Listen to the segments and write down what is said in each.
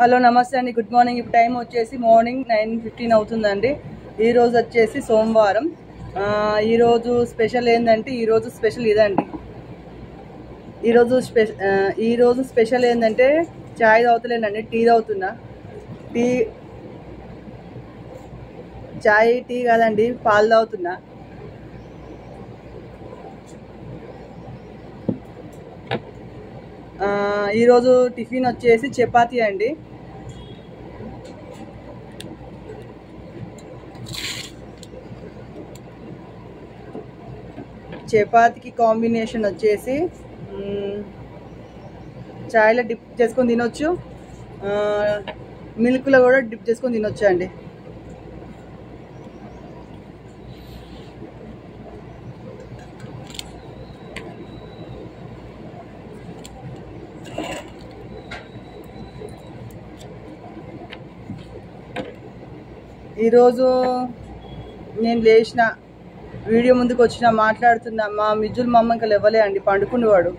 Hello నమస్తే అండి good morning ఇప్పుడు టైం వచ్చేసి మార్నింగ్ నైన్ ఫిఫ్టీన్ అవుతుందండి ఈ రోజు వచ్చేసి సోమవారం ఆ, ఈరోజు స్పెషల్ ఏంటంటే ఈరోజు స్పెషల్ ఇదండి ఈరోజు స్పెషల్ ఈరోజు స్పెషల్ ఏంటంటే చాయ్ తాగుతలేనండి టీ తాగుతున్నా టీ చాయ్ టీ కాదండి పాలు తాగుతున్నా ఆ, ఈరోజు టిఫిన్ వచ్చేసి చపాతీ అండి చపాతీకి కాంబినేషన్ వచ్చేసి మ్, చాయ్లో డిప్ చేసుకొని తినొచ్చు ఆ, మిల్క్లో కూడా డిప్ చేసుకొని తినొచ్చు అండి ఈరోజు నేను లేచిన వీడియో ముందుకు వచ్చిన మాట్లాడుతున్నా మా మిజుల్ మా అమ్మ ఇంకా లేవలే అండి పండుకునేవాడు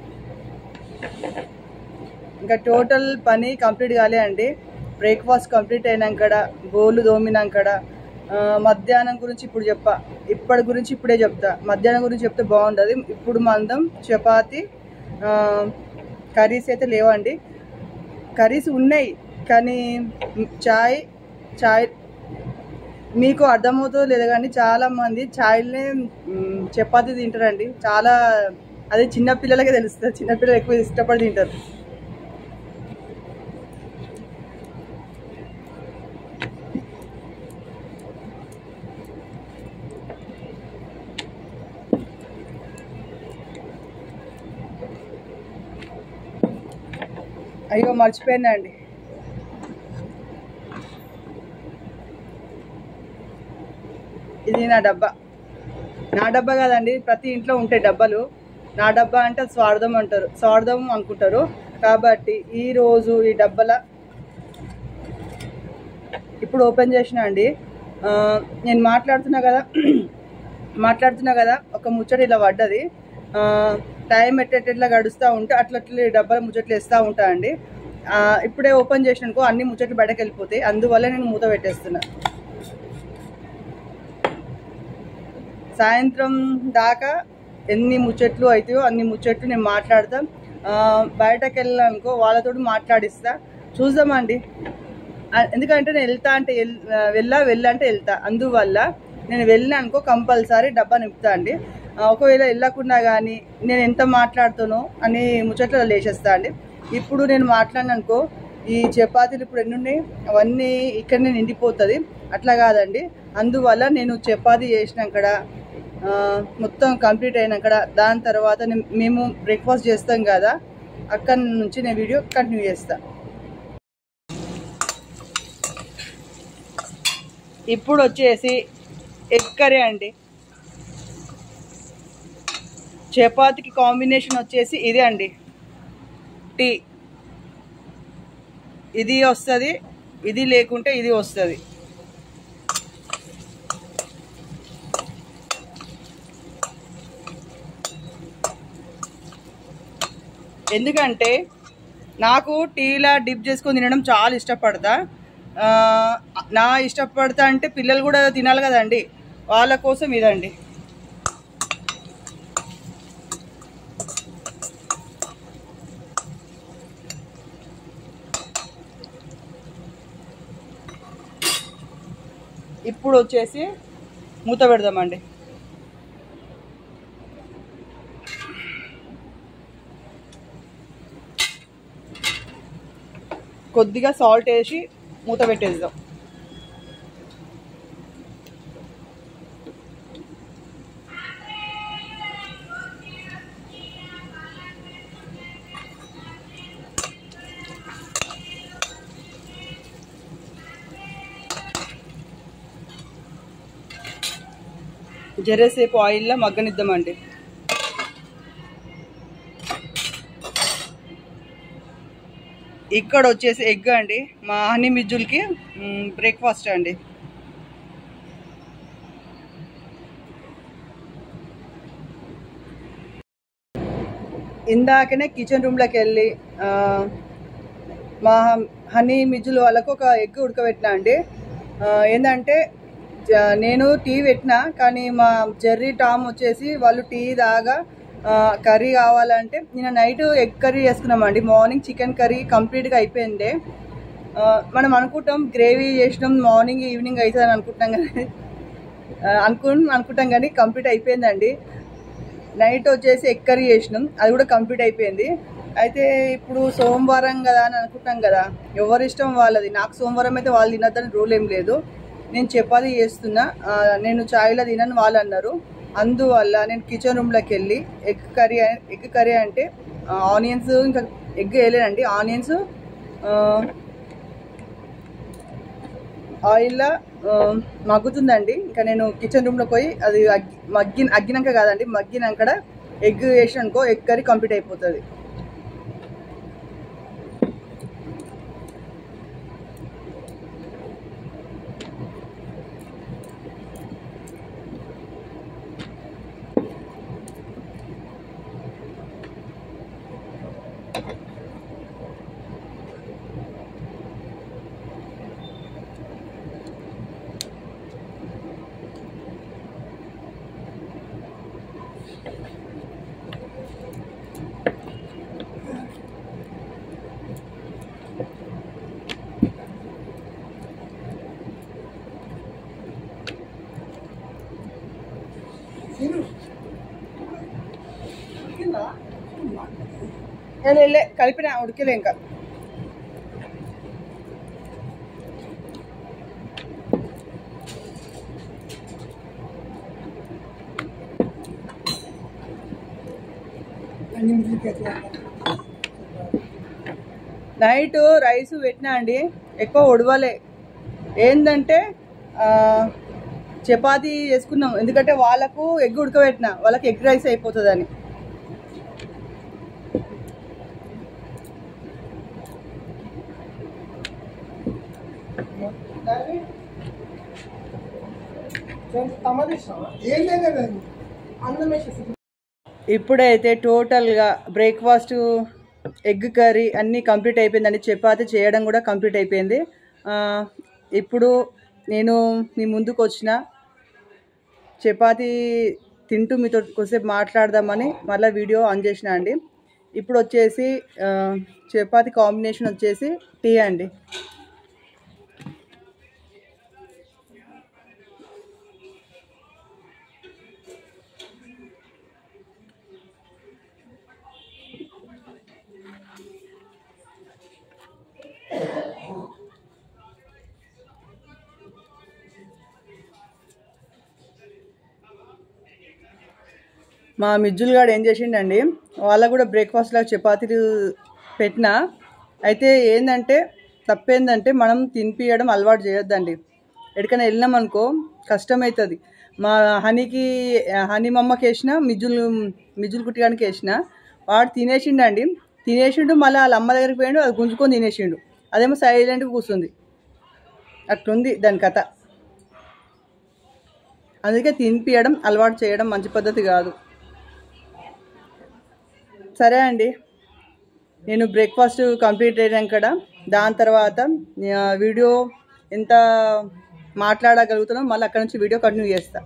ఇంకా టోటల్ పని కంప్లీట్ కాలే అండి బ్రేక్ఫాస్ట్ కంప్లీట్ అయినాకడ గోలు తోమినాకడ ఆ, మధ్యాహ్నం గురించి ఇప్పుడు చెప్పా ఇప్పటి గురించి ఇప్పుడే చెప్తా మధ్యాహ్నం గురించి చెప్తే బాగుంటుంది ఇప్పుడు మందం చపాతి ఆ, కర్రీస్ అయితే లేవండి కర్రీస్ ఉన్నాయి కానీ చాయ్ చాయ్ మీకు అర్థమవుతుందో లేదో కానీ చాలా మంది చాయ్లనే మ్, చపాతీ తింటారండి చాలా అది చిన్న పిల్లలకే తెలుస్తుంది చిన్నపిల్లలు ఎక్కువ ఇష్టపడి తింటారు అయ్యో మర్చిపోయినా అండి ఇది నా డబ్బా నా డబ్బా కాదండి ప్రతి ఇంట్లో ఉంటాయి డబ్బాలు నా డబ్బా అంటే అది స్వార్థం అంటారు స్వార్థం అనుకుంటారు కాబట్టి ఈ రోజు ఈ డబ్బాల ఇప్పుడు ఓపెన్ చేసిన అండి ఆ, నేను మాట్లాడుతున్నా కదా మాట్లాడుతున్నా కదా ఒక ముచ్చట ఇలా పడ్డది ఆ, టైం ఎట్టెట్లా గడుస్తూ ఉంటే అట్లా అట్లా ఈ డబ్బాలు ముచ్చట్లు వేస్తూ ఉంటా అండి ఆ, ఇప్పుడే ఓపెన్ చేసిననుకో అన్ని ముచ్చట్లు బయటకు వెళ్ళిపోతాయి అందువల్ల నేను మూత పెట్టేస్తున్నా సాయంత్రం దాకా ఎన్ని ముచ్చట్లు అవుతాయో అన్ని ముచ్చట్లు నేను మాట్లాడతా ఆ, బయటకు వెళ్ళాలనుకో వాళ్ళతో మాట్లాడిస్తా చూద్దామండి ఆ, ఎందుకంటే నేను వెళ్తా అంటే ఎల్- ఆ, వెళ్ళా వెళ్ళా అంటే వెళ్తా అందువల్ల నేను వెళ్ళినా అనుకో కంపల్సరీ డబ్బా నింపుతా అండి ఆ, ఒకవేళ వెళ్ళకుండా కానీ నేను ఎంత మాట్లాడుతానో అని ముచ్చట్లు లేచేస్తా అండి ఇప్పుడు నేను మాట్లాడిన అనుకో ఈ చపాతీలు ఇప్పుడు ఎన్ని ఉన్నాయి అవన్నీ ఇక్కడనే నిండిపోతుంది అట్లా కాదండి అందువల్ల నేను చపాతీ చేసినాకడ ఆ, మొత్తం కంప్లీట్ అయినాకడ దాని తర్వాత నేను- మేము బ్రేక్ఫాస్ట్ చేస్తాం కదా అక్కడి నుంచి నేను వీడియో కంటిన్యూ చేస్తా ఇప్పుడు వచ్చేసి ఎగ్ కర్రీ అండి చపాతీకి కాంబినేషన్ వచ్చేసి ఇదే అండి టీ ఇది వస్తుంది ఇది లేకుంటే ఇది వస్తుంది ఎందుకంటే నాకు టీలా డిప్ చేసుకొని తినడం చాలా ఇష్టపడతా ఆ, నా ఇష్టపడతా అంటే పిల్లలు కూడా తినాలి కదండి వాళ్ళ కోసం ఇదండి ఇప్పుడు వచ్చేసి మూత పెడదామండి కొద్దిగా సాల్ట్ వేసి మూత పెట్టేద్దాం జరసేపు ఆయిల్లో మగ్గనిద్దామండి ఇక్కడ వచ్చేసి ఎగ్ అండి మా హనీ మిజ్జులకి బ్రేక్ఫాస్ట్ అండి ఇందాకనే కిచెన్ రూమ్లోకి వెళ్ళి ఆ, మా హనీ మిజ్జులు వాళ్ళకు ఒక ఎగ్ ఉడకబెట్టినా అండి ఆ, ఏంటంటే జ- నేను టీ పెట్టినా కానీ మా జెర్రీ టామ్ వచ్చేసి వాళ్ళు టీ దాగా ఆ, కర్రీ కావాలంటే నేను నైట్ ఎగ్ కర్రీ చేసుకున్నామండి మార్నింగ్ చికెన్ కర్రీ కంప్లీట్గా అయిపోయింది ఆ, మనం అనుకుంటాం గ్రేవీ చేసినాం మార్నింగ్ ఈవినింగ్ అవుతుంది అని అనుకుంటాం కానీ ఆ, అనుకు అనుకుంటాం కానీ కంప్లీట్ అయిపోయిందండి నైట్ వచ్చేసి ఎగ్ కర్రీ చేసినాం అది కూడా కంప్లీట్ అయిపోయింది అయితే ఇప్పుడు సోమవారం కదా అని అనుకుంటాం కదా ఎవరి ఇష్టం వాళ్ళది నాకు సోమవారం అయితే వాళ్ళు తినద్దని రూల్ ఏం లేదు నేను చపాతీ చేస్తున్నా ఆ, నేను చాయ్లో తినని వాళ్ళు అన్నారు అందువల్ల నేను కిచెన్ రూమ్లోకి వెళ్ళి ఎగ్ కర్రీ ఎగ్ కర్రీ అంటే ఆనియన్స్ ఇంకా ఎగ్ వేయలేనండి ఆనియన్స్ ఆయిల్లో ఆ, మగ్గుతుందండి ఇంకా నేను కిచెన్ రూమ్లో పోయి అది అగ్గి మగ్గి అగ్గినాక కాదండి మగ్గినాక ఎగ్ వేసిన అనుకో ఎగ్ కర్రీ కంప్లీట్ అయిపోతుంది వెళ్ళే కలిపిన ఉడికిలే ఇంకా నైట్ రైస్ పెట్టినా అండి ఎక్కువ ఉడవలే ఏంటంటే ఆ, చపాతీ చేసుకున్నాం ఎందుకంటే వాళ్ళకు ఎగ్ ఉడకబెట్టిన వాళ్ళకి ఎగ్ రైస్ అయిపోతుందని ఇప్పుడైతే టోటల్గా బ్రేక్ఫాస్ట్ ఎగ్ కర్రీ అన్నీ కంప్లీట్ అయిపోయిందండి చపాతి చేయడం కూడా కంప్లీట్ అయిపోయింది ఆ, ఇప్పుడు నేను మీ ముందుకు వచ్చిన చపాతి తింటూ మీతో కొద్దిసేపు మాట్లాడదామని మళ్ళీ వీడియో ఆన్ చేసిన అండి ఇప్పుడు వచ్చేసి ఆ, చపాతి కాంబినేషన్ వచ్చేసి టీ అండి మా మిజ్జులు గాడు ఏం చేసిండండి వాళ్ళకు కూడా బ్రేక్ఫాస్ట్ లాగా చపాతీలు పెట్టిన అయితే ఏంటంటే తప్పేందంటే మనం తినిపియడం అలవాటు చేయొద్దండి ఎక్కడికైనా వెళ్ళినాం అనుకో కష్టమవుతుంది మా హనీకి హనీ మమ్మకి వేసిన మిజ్జులు మిజ్జులు కుట్టడానికి వేసిన వాడు తినేసిండండి తినేసిండు మళ్ళీ వాళ్ళ అమ్మ దగ్గరికి పోయిండు అది గుంజుకొని తినేసిండు అదేమో సైలెంట్గా కూర్చుంది అట్లుంది దాని కథ అందుకే తినిపియడం అలవాటు చేయడం మంచి పద్ధతి కాదు సరే అండి నేను బ్రేక్ఫాస్ట్ కంప్లీట్ అయ్యాక దాని తర్వాత ఆ, వీడియో ఎంత మాట్లాడగలుగుతానో మళ్ళీ అక్కడ నుంచి వీడియో కంటిన్యూ చేస్తా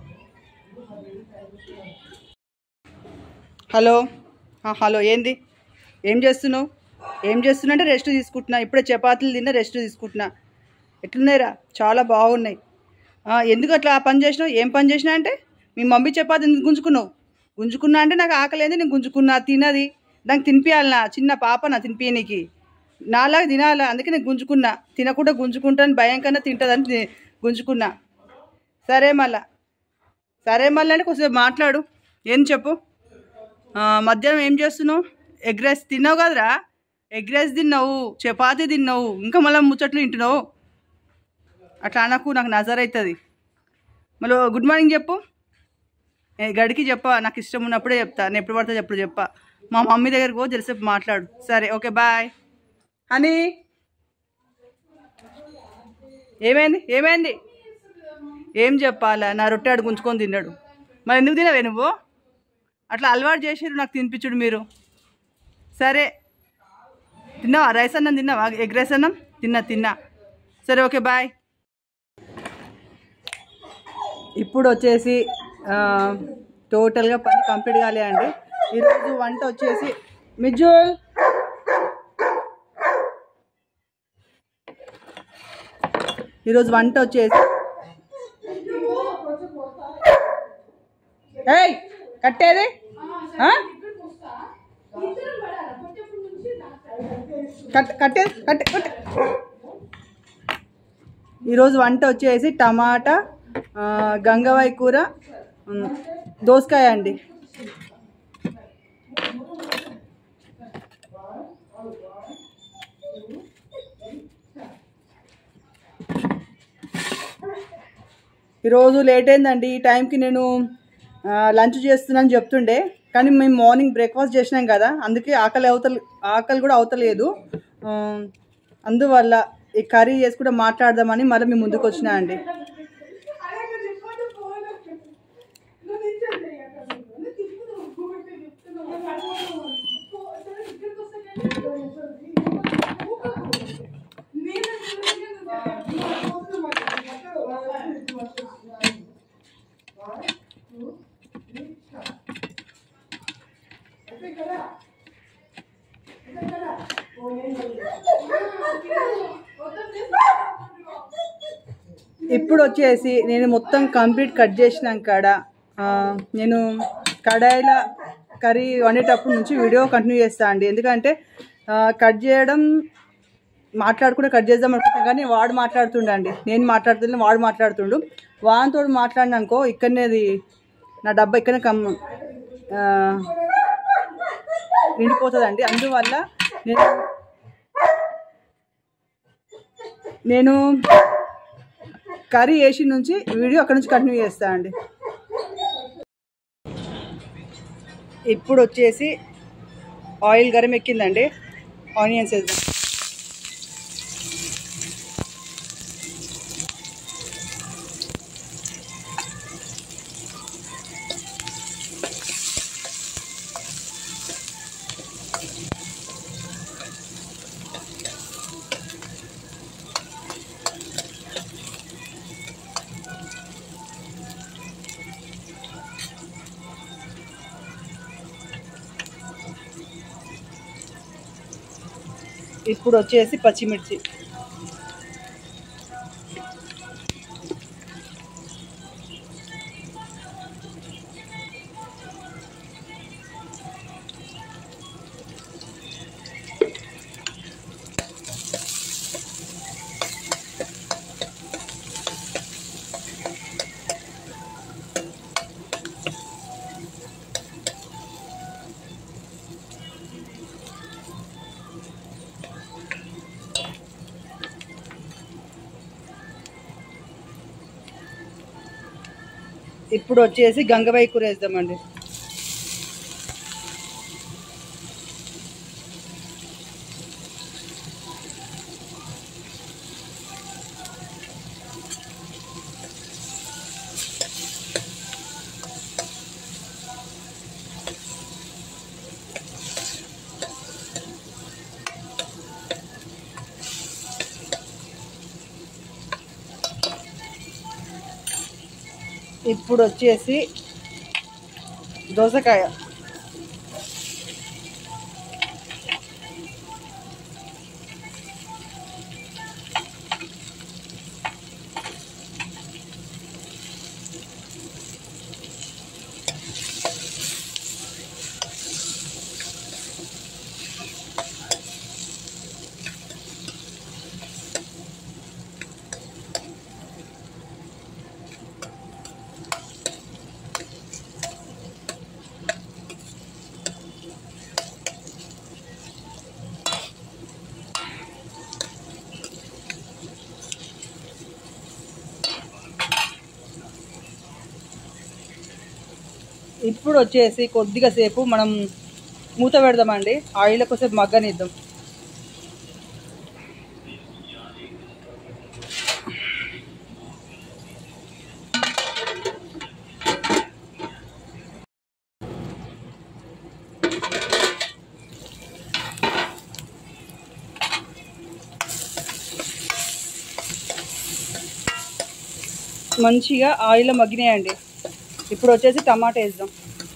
హలో ఆ, హలో ఏంది ఏం చేస్తున్నావు ఏం చేస్తున్నా అంటే రెస్ట్ తీసుకుంటున్నా ఇప్పుడే చపాతీలు తిన్నా రెస్ట్ తీసుకుంటున్నా ఎట్లున్నాయిరా చాలా బాగున్నాయి ఆ, ఎందుకు అట్లా ఆ పని చేసినావు ఏం పని చేసినా అంటే మీ మమ్మీ చపాతి ఎందుకు గుంజుకున్నావు గుంజుకున్నా అంటే నాకు ఆకలేదు నేను గుంజుకున్నా తినది దానికి తినిపించాలనా చిన్న పాపనా తినిపించనీకి నాలాగా తినాలా అందుకే నేను గుంజుకున్నా తినకుండా గుంజుకుంటాను భయం కన్నా తింటుందని తి- గుంజుకున్నా సరే మళ్ళా సరే మళ్ళీ అంటే కొంచెం మాట్లాడు ఏం చెప్పు ఆ, మధ్యాహ్నం ఏం చేస్తున్నావు ఎగ్ రైస్ తిన్నావు కదరా ఎగ్ రైస్ తిన్నావు చపాతీ తిన్నావు ఇంకా మళ్ళీ ముచ్చట్లు తింటున్నావు అట్లా అనకు నాకు నజర్ అవుతుంది మళ్ళీ గుడ్ మార్నింగ్ చెప్పు ఏ, గడికి చెప్పా నాకు ఇష్టం ఉన్నప్పుడే చెప్తా నేను ఎప్పుడు పడితే ఎప్పుడు చెప్పా మా మమ్మీ దగ్గరికి పో జరసేపు మాట్లాడు సరే ఓకే బాయ్ హనీ ఏమైంది ఏమైంది ఏం చెప్పాలా నా రొట్టె ఆడు గుంజుకొని తిన్నాడు మరి ఎందుకు తినవే నువ్వు అట్లా అలవాటు చేసారు నాకు తినిపించుడు మీరు సరే తిన్నావా రైస్ అన్నం తిన్నావా ఎగ్ రైస్ అన్నం తిన్నా తిన్నా సరే ఓకే బాయ్ ఇప్పుడు వచ్చేసి ఆ, టోటల్గా పని కంప్లీట్ కాలే అండి ఈరోజు వంట వచ్చేసి మిజుల్ ఈరోజు వంట వచ్చేసి ఏయ్ కట్టేది ఆ? కట్ కట్టేది కట్టే కట్టే ఈరోజు వంట వచ్చేసి టమాటా ఆ, గంగవాయి కూర ఉమ్, దోసకాయ అండి ఈరోజు లేట్ అయిందండి ఈ టైంకి నేను ఆ, లంచ్ చేస్తున్నాను చెప్తుండే కానీ మేము మార్నింగ్ బ్రేక్ఫాస్ట్ చేసినాం కదా అందుకే ఆకలి అవతల ఆకలి కూడా అవతలేదు ఆ, అందువల్ల ఈ కర్రీ చేసి కూడా మాట్లాడదామని మళ్ళీ మేము ముందుకు వచ్చినా అండి ఇప్పుడు వచ్చేసి నేను మొత్తం కంప్లీట్ కట్ చేసినాం కాడ ఆ, నేను కడాయిల కర్రీ వండేటప్పటి నుంచి వీడియో కంటిన్యూ చేస్తా అండి ఎందుకంటే ఆ, కట్ చేయడం మాట్లాడుకుంటే కట్ చేద్దాం అనుకుంటాం కానీ వాడు మాట్లాడుతుండండి నేను మాట్లాడుతున్నా వాడు మాట్లాడుతుండు వానితో మాట్లాడినా అనుకో ఇక్కడనేది నా డబ్బా ఇక్కడనే కమ్ ఆ, నిండిపోతుందండి అందువల్ల నేను నేను కర్రీ వేసి నుంచి వీడియో అక్కడ నుంచి కంటిన్యూ చేస్తా అండి ఇప్పుడు వచ్చేసి ఆయిల్ గరం ఎక్కిందండి ఆనియన్స్ వేద్దాం ఇప్పుడు వచ్చేసి పచ్చిమిర్చి ఇప్పుడు వచ్చేసి గంగవాయి కూర వేద్దామండి ఇప్పుడు వచ్చేసి దోసకాయ ఇప్పుడు వచ్చేసి కొద్దిగా సేపు మనం మూత పెడదామండి ఆయిల్ కొద్దిసేపు మగ్గనిద్దాం మంచిగా ఆయిల్లో మగ్గినాయండి ఇప్పుడు వచ్చేసి టమాటా వేద్దాం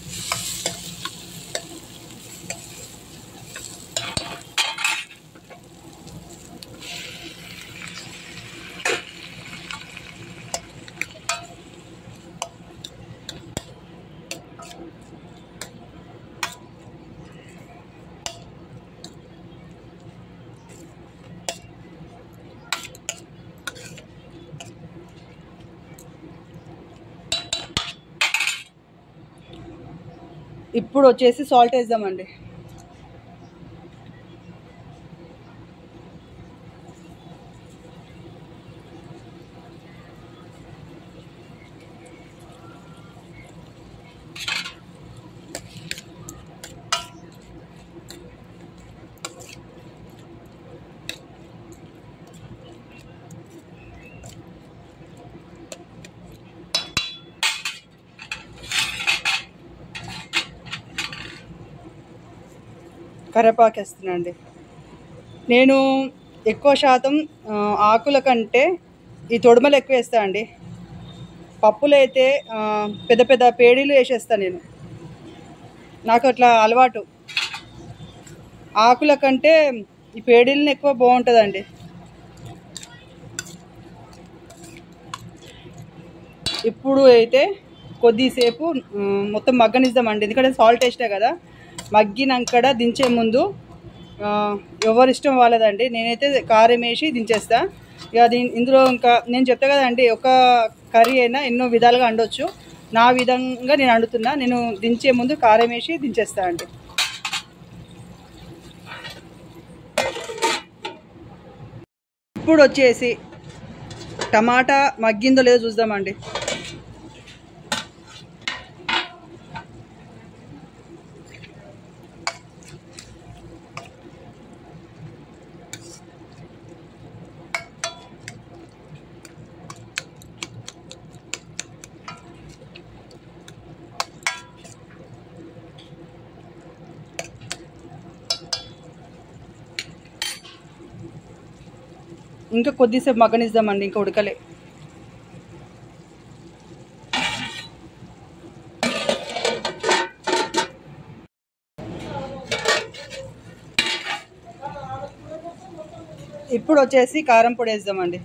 ఇప్పుడు వచ్చేసి సాల్ట్ వేద్దామండి కరివేపాకు వేస్తున్నానండి నేను ఎక్కువ శాతం ఆ, ఆకుల కంటే ఈ తొడుమలు ఎక్కువ వేస్తా అండి పప్పులు అయితే ఆ, పెద్ద పెద్ద పేడీలు వేసేస్తాను నేను నాకు అట్లా అలవాటు ఆకుల కంటే ఈ పేడీలను ఎక్కువ బాగుంటుందండి ఇప్పుడు అయితే కొద్దిసేపు ఉమ్, మొత్తం మగ్గనిద్దామండి ఎందుకంటే సాల్ట్ వేసినా కదా మగ్గినాక దించే ముందు ఆ, ఎవరి ఇష్టం వాళ్ళదండి నేనైతే కారం వేసి దించేస్తా ఇక దీని ఇందులో ఇంకా నేను చెప్తా కదండి ఒక కర్రీ అయినా ఎన్నో విధాలుగా వండొచ్చు నా విధంగా నేను వండుతున్నా నేను దించే ముందు కారం వేసి దించేస్తా అండి ఇప్పుడు వచ్చేసి టమాటా మగ్గిందో లేదో చూద్దామండి ఇంకా కొద్దిసేపు మగ్గనిద్దామండి ఇంకా ఉడకలే ఇప్పుడు వచ్చేసి కారం పొడి వేద్దామండి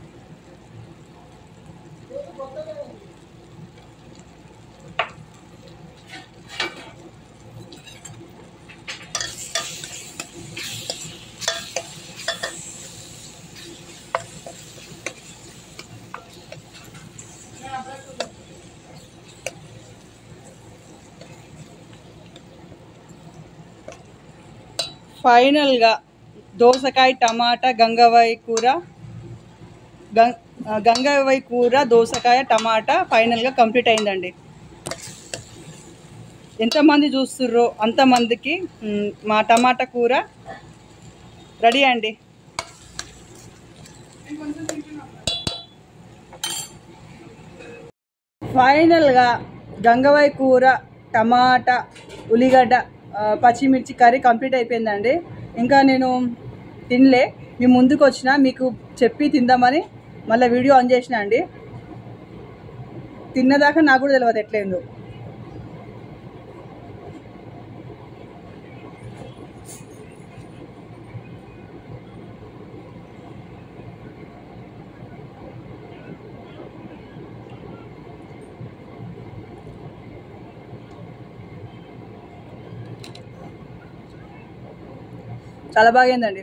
ఫైనల్గా దోసకాయ టమాటా గంగవాయి కూర గం గంగవాయి కూర దోసకాయ టమాటా ఫైనల్గా కంప్లీట్ అయిందండి ఎంతమంది చూస్తుర్రో అంతమందికి మ్, మా టమాటా కూర రెడీ అండి ఫైనల్గా గంగవాయి కూర టమాటా ఉల్లిగడ్డ ఆ, పచ్చిమిర్చి కర్రీ కంప్లీట్ అయిపోయిందండి ఇంకా నేను తినలే మీ ముందుకు వచ్చిన మీకు చెప్పి తిందామని మళ్ళీ వీడియో ఆన్ చేసిన అండి తిన్నదాకా నాకు కూడా తెలియదు ఎట్లయిందో చాలా బాగైందండి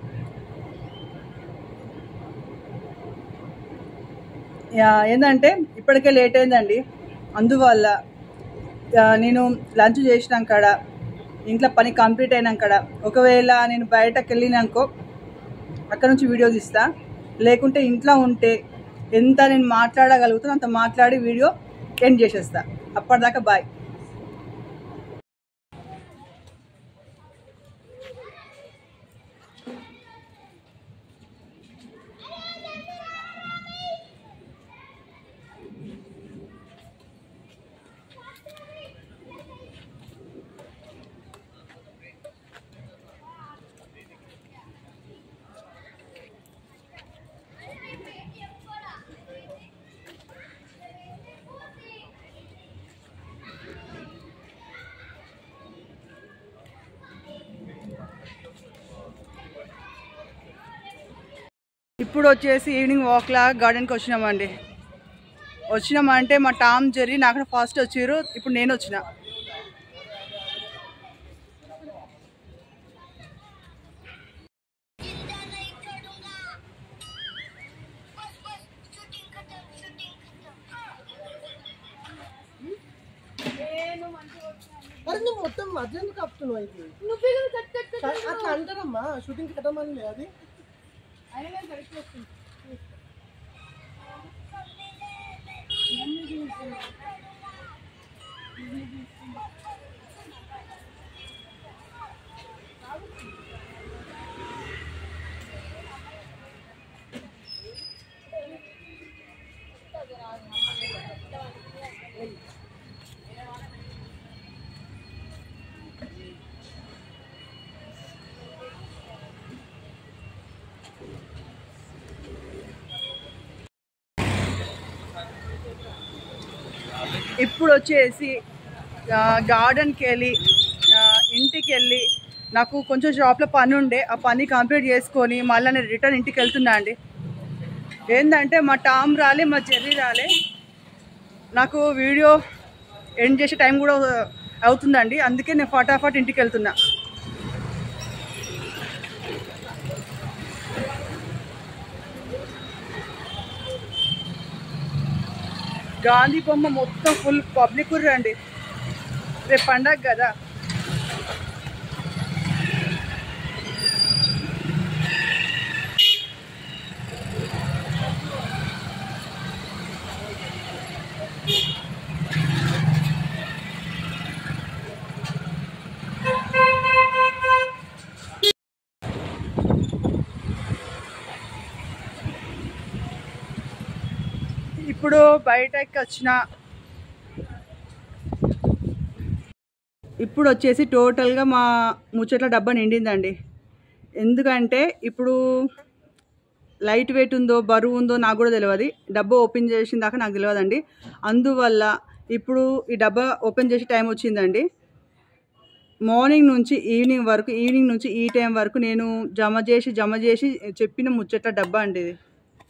యా, ఏంటంటే ఇప్పటికే లేట్ అయిందండి అందువల్ల యా, నేను లంచ్ చేసినాక ఇంట్లో పని కంప్లీట్ అయినాక ఒకవేళ నేను బయటకు వెళ్ళినాకో అక్కడ నుంచి వీడియో తీస్తా లేకుంటే ఇంట్లో ఉంటే ఎంత నేను మాట్లాడగలుగుతానో అంత మాట్లాడి వీడియో ఎండ్ చేసేస్తా అప్పటిదాకా బాయ్ ఇప్పుడు వచ్చేసి ఈవినింగ్ వాక్ లా గార్డెన్కి వచ్చినామండి వచ్చినామంటే మా టామ్ జెర్రీ నాకు ఫస్ట్ వచ్చిర్రు ఇప్పుడు నేను వచ్చిన మరి నువ్వు మొత్తం మధ్యలో కప్పుతున్నావు అయితే అట్లా అంటారమ్మా షూటింగ్ కట్టమని అది ఇప్పుడు వచ్చేసి ఆ, గార్డెన్కి వెళ్ళి ఆ, ఇంటికి వెళ్ళి నాకు కొంచెం షాప్లో పని ఉండే ఆ పని కంప్లీట్ చేసుకొని మళ్ళీ నేను రిటర్న్ ఇంటికి వెళ్తున్నా అండి ఏంటంటే మా టామ్ రాలే మా జెర్రీ రాలే నాకు వీడియో ఎండ్ చేసే టైం కూడా అవుతుందండి అందుకే నేను ఫటాఫట్ ఇంటికి వెళ్తున్నా గాంధీ బొమ్మ మొత్తం ఫుల్ పబ్లిక్ రండి రేపు పండగ కదా ఇప్పుడు బయటకి వచ్చిన ఇప్పుడు వచ్చేసి టోటల్గా మా ముచ్చట్ల డబ్బా నిండిందండి ఎందుకంటే ఇప్పుడు లైట్ వెయిట్ ఉందో బరువు ఉందో నాకు కూడా తెలియదు డబ్బా ఓపెన్ చేసిన దాకా నాకు తెలియదండి అందువల్ల ఇప్పుడు ఈ డబ్బా ఓపెన్ చేసే టైం వచ్చిందండి మార్నింగ్ నుంచి ఈవినింగ్ వరకు ఈవినింగ్ నుంచి ఈ టైం వరకు నేను జమ చేసి జమ చేసి చెప్పిన ముచ్చట్ల డబ్బా అండి ఇది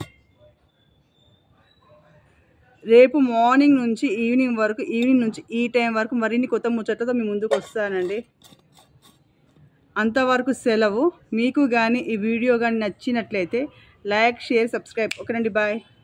రేపు మార్నింగ్ నుంచి ఈవినింగ్ వరకు ఈవినింగ్ నుంచి ఈ టైం వరకు మరిన్ని కొత్త ముచ్చట్లతో మీ ముందుకు వస్తానండి అంతవరకు సెలవు మీకు కానీ ఈ వీడియో కానీ నచ్చినట్లయితే లైక్ షేర్ సబ్స్క్రైబ్ ఓకేనండి బాయ్